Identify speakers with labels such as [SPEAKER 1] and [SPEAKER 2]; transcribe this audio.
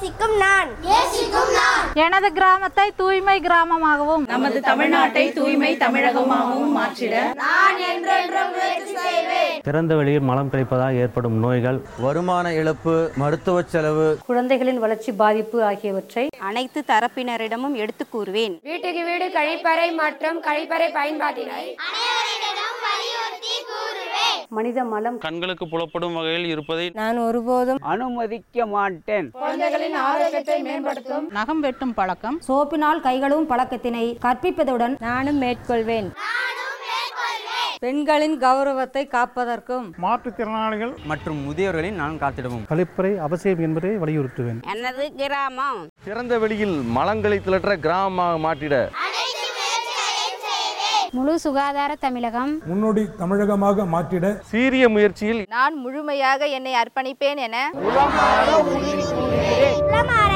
[SPEAKER 1] நேசிக்கும் நான்
[SPEAKER 2] எனது கிராமத்தை தூய்மை கிராமமாகவும்
[SPEAKER 3] நமது தமிழ்நாட்டை தூய்மை தமிழகமாகவும் மாற்றிட
[SPEAKER 4] திறந்த வெளியில் மலம் கழிப்பதால் ஏற்படும் நோய்கள்
[SPEAKER 5] வருமான இழப்பு மருத்துவ செலவு
[SPEAKER 6] குழந்தைகளின் வளர்ச்சி பாதிப்பு ஆகியவற்றை
[SPEAKER 7] அனைத்து தரப்பினரிடமும் எடுத்து கூறுவேன்
[SPEAKER 8] வீட்டுக்கு வீடு கழிப்பறை மற்றும் கழிப்பறை பயன்பாட்டினை
[SPEAKER 6] மனித மலம்
[SPEAKER 9] கண்களுக்கு புலப்படும் வகையில் இருப்பதை
[SPEAKER 7] நான் ஒருபோதும்
[SPEAKER 10] அனுமதிக்க மாட்டேன்
[SPEAKER 8] குழந்தைகளின் ஆரோக்கியத்தை மேம்படுத்தும்
[SPEAKER 2] நகம் வெட்டும் பழக்கம்
[SPEAKER 6] சோப்பினால் கைகளும் பழக்கத்தினை கற்பிப்பதுடன்
[SPEAKER 7] நானும் மேற்கொள்வேன்
[SPEAKER 6] பெண்களின் கௌரவத்தை காப்பதற்கும்
[SPEAKER 10] மாற்றுத்திறனாளிகள்
[SPEAKER 5] மற்றும் முதியோர்களின் நலன் காத்திடவும்
[SPEAKER 4] கழிப்பறை அவசியம் என்பதை வலியுறுத்துவேன்
[SPEAKER 7] எனது கிராமம்
[SPEAKER 9] திறந்த வெளியில் மலங்கழித்தலற்ற கிராமமாக மாற்றிட
[SPEAKER 1] முழு சுகாதார தமிழகம்
[SPEAKER 10] முன்னோடி தமிழகமாக மாற்றிட
[SPEAKER 9] சீரிய முயற்சியில்
[SPEAKER 7] நான் முழுமையாக என்னை அர்ப்பணிப்பேன் என
[SPEAKER 1] உளமாற